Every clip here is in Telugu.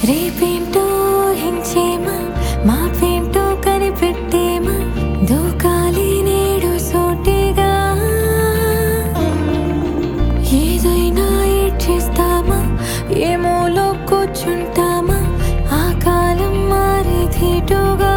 రేపేంటో హించేమా మాపేంటో కనిపెట్టేమా దూకాలి నేడు సోటిగా ఏదైనా ఏడ్చేస్తామా ఏమోలో కూర్చుంటామా ఆ కాలం మారి ధీటుగా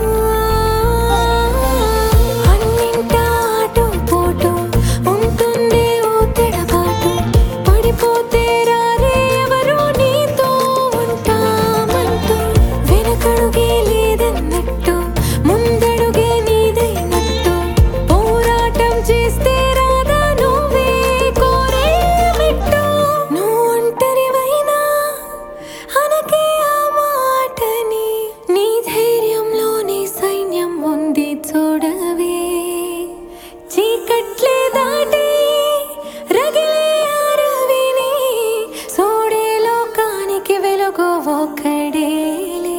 అన్నింటా అటు పోటు ఉంటుంది ఓ తెడబాటు పడిపోతే రారే ఎవరు నీతో ఉంటామంటూ వెనకడుగే లేదన్నట్టు ముందడుగే నీదైనట్టు పోరాటం చేస్తే రాదా నువ్వే కోరే మెట్టు నువ్వు ఒంటరివైనా అనకే ఆ మాటని నీ ధైర్యంలోని సైన్యం ఉంది చూడవే చీకట్లే దాటి రగిలే అరవిని సోడే లోకానికి వెలుగు ఒక్కడేలే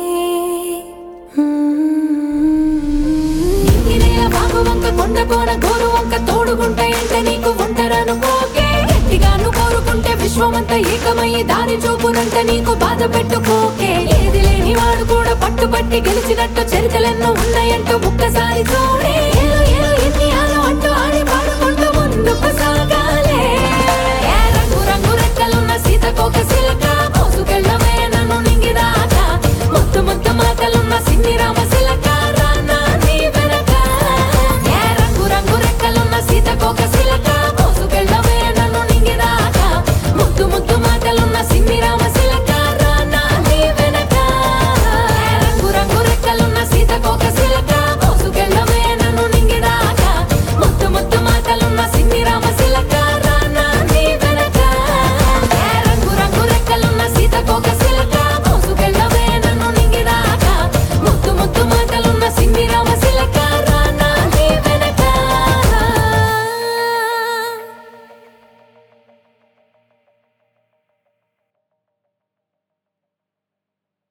ఇంగినేల బాగు వంక కొండ కోన గోరు వంక తోడుగుంట ఎంట నీకు ఒంటరను పోకే గట్టిగాను కోరుకుంటే విశ్వమంతా ఏకమయ్యి దారి చూపునంట నీకు బాధ పెట్టుకోకే ఏది లేని వాడు కూడా పట్టుబట్టి గెలిచినట్టు చరితలెన్నో ఉన్నాయంటూ ఒక్కసారి చూడే